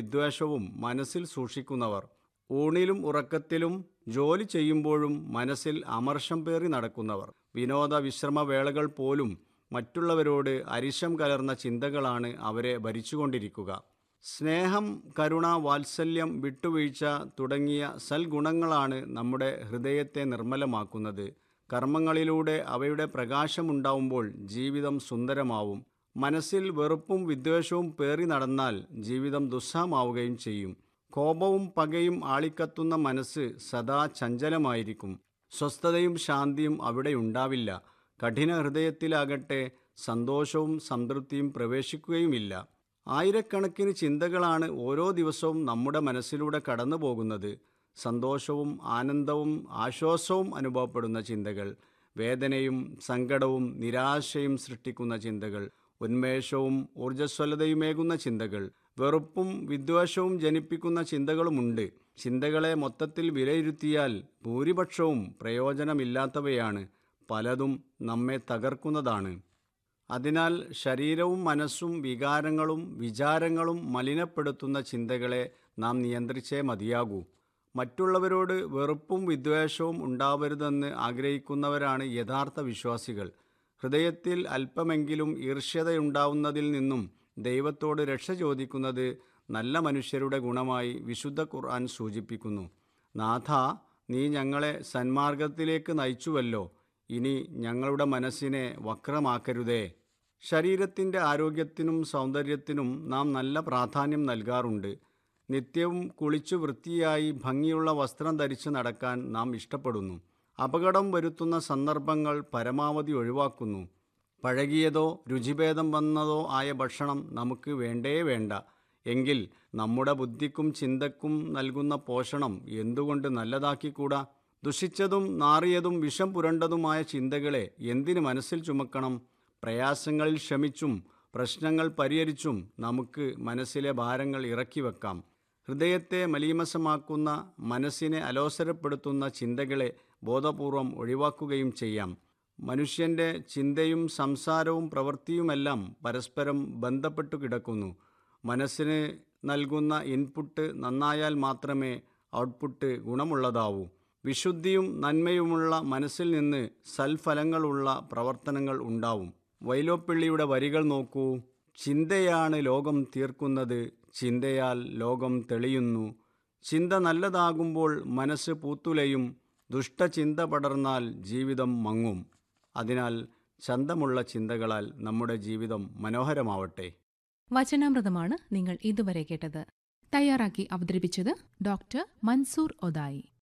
വിദ്വേഷവും മനസ്സിൽ സൂക്ഷിക്കുന്നവർ ഊണിലും ഉറക്കത്തിലും ജോലി ചെയ്യുമ്പോഴും മനസ്സിൽ അമർഷം പേറി നടക്കുന്നവർ വിനോദ വിശ്രമ വേളകൾ പോലും മറ്റുള്ളവരോട് അരിശം കലർന്ന ചിന്തകളാണ് അവരെ ഭരിച്ചുകൊണ്ടിരിക്കുക സ്നേഹം കരുണ വാത്സല്യം വിട്ടുവീഴ്ച തുടങ്ങിയ സൽഗുണങ്ങളാണ് നമ്മുടെ ഹൃദയത്തെ നിർമ്മലമാക്കുന്നത് കർമ്മങ്ങളിലൂടെ അവയുടെ പ്രകാശമുണ്ടാവുമ്പോൾ ജീവിതം സുന്ദരമാവും മനസ്സിൽ വെറുപ്പും വിദ്വേഷവും പേറി നടന്നാൽ ജീവിതം ദുസ്സഹമാവുകയും ചെയ്യും കോപവും പകയും ആളിക്കത്തുന്ന മനസ്സ് സദാ ചഞ്ചലമായിരിക്കും സ്വസ്ഥതയും ശാന്തിയും അവിടെ ഉണ്ടാവില്ല കഠിന ഹൃദയത്തിലാകട്ടെ സന്തോഷവും സംതൃപ്തിയും പ്രവേശിക്കുകയുമില്ല ആയിരക്കണക്കിന് ചിന്തകളാണ് ഓരോ ദിവസവും നമ്മുടെ മനസ്സിലൂടെ കടന്നു പോകുന്നത് സന്തോഷവും ആനന്ദവും ആശ്വാസവും അനുഭവപ്പെടുന്ന ചിന്തകൾ വേദനയും സങ്കടവും നിരാശയും സൃഷ്ടിക്കുന്ന ചിന്തകൾ ഉന്മേഷവും ഊർജ്ജസ്വലതയുമേകുന്ന ചിന്തകൾ വെറുപ്പും വിദ്വേഷവും ജനിപ്പിക്കുന്ന ചിന്തകളുമുണ്ട് ചിന്തകളെ മൊത്തത്തിൽ വിലയിരുത്തിയാൽ ഭൂരിപക്ഷവും പ്രയോജനമില്ലാത്തവയാണ് പലതും നമ്മെ തകർക്കുന്നതാണ് അതിനാൽ ശരീരവും മനസ്സും വികാരങ്ങളും വിചാരങ്ങളും മലിനപ്പെടുത്തുന്ന ചിന്തകളെ നാം നിയന്ത്രിച്ചേ മതിയാകൂ മറ്റുള്ളവരോട് വെറുപ്പും വിദ്വേഷവും ഉണ്ടാവരുതെന്ന് ആഗ്രഹിക്കുന്നവരാണ് യഥാർത്ഥ വിശ്വാസികൾ ഹൃദയത്തിൽ അല്പമെങ്കിലും ഈർഷ്യതയുണ്ടാവുന്നതിൽ നിന്നും ദൈവത്തോട് രക്ഷ ചോദിക്കുന്നത് നല്ല മനുഷ്യരുടെ ഗുണമായി വിശുദ്ധ ഖുർആൻ സൂചിപ്പിക്കുന്നു നാഥ നീ ഞങ്ങളെ സന്മാർഗത്തിലേക്ക് നയിച്ചുവല്ലോ ഇനി ഞങ്ങളുടെ മനസ്സിനെ വക്രമാക്കരുതേ ശരീരത്തിൻ്റെ ആരോഗ്യത്തിനും സൗന്ദര്യത്തിനും നാം നല്ല പ്രാധാന്യം നൽകാറുണ്ട് നിത്യവും കുളിച്ചു വൃത്തിയായി ഭംഗിയുള്ള വസ്ത്രം ധരിച്ച് നടക്കാൻ നാം ഇഷ്ടപ്പെടുന്നു അപകടം വരുത്തുന്ന സന്ദർഭങ്ങൾ പരമാവധി ഒഴിവാക്കുന്നു പഴകിയതോ രുചിഭേദം വന്നതോ ആയ ഭക്ഷണം നമുക്ക് വേണ്ടേ വേണ്ട എങ്കിൽ നമ്മുടെ ബുദ്ധിക്കും ചിന്തക്കും നൽകുന്ന പോഷണം എന്തുകൊണ്ട് നല്ലതാക്കിക്കൂടാ ദുഷിച്ചതും നാറിയതും വിഷം പുരണ്ടതുമായ ചിന്തകളെ എന്തിന് മനസ്സിൽ ചുമക്കണം പ്രയാസങ്ങളിൽ ക്ഷമിച്ചും പ്രശ്നങ്ങൾ പരിഹരിച്ചും നമുക്ക് മനസ്സിലെ ഭാരങ്ങൾ ഇറക്കി വെക്കാം ഹൃദയത്തെ മലീമസമാക്കുന്ന മനസ്സിനെ അലോസരപ്പെടുത്തുന്ന ചിന്തകളെ ബോധപൂർവം ഒഴിവാക്കുകയും ചെയ്യാം മനുഷ്യൻ്റെ ചിന്തയും സംസാരവും പ്രവൃത്തിയുമെല്ലാം പരസ്പരം ബന്ധപ്പെട്ടു കിടക്കുന്നു മനസ്സിന് നൽകുന്ന ഇൻപുട്ട് നന്നായാൽ മാത്രമേ ഔട്ട്പുട്ട് ഗുണമുള്ളതാവൂ വിശുദ്ധിയും നന്മയുമുള്ള മനസ്സിൽ നിന്ന് സൽഫലങ്ങളുള്ള പ്രവർത്തനങ്ങൾ ഉണ്ടാവും വൈലോപ്പിള്ളിയുടെ വരികൾ നോക്കൂ ചിന്തയാണ് ലോകം തീർക്കുന്നത് ചിന്തയാൽ ലോകം തെളിയുന്നു ചിന്ത നല്ലതാകുമ്പോൾ മനസ്സ് പൂത്തുലയും ദുഷ്ടചിന്ത പടർന്നാൽ ജീവിതം മങ്ങും അതിനാൽ ചന്തമുള്ള ചിന്തകളാൽ നമ്മുടെ ജീവിതം മനോഹരമാവട്ടെ വചനാമൃതമാണ് നിങ്ങൾ ഇതുവരെ കേട്ടത് തയ്യാറാക്കി അവതരിപ്പിച്ചത് ഡോക്ടർ മൻസൂർ ഒദായി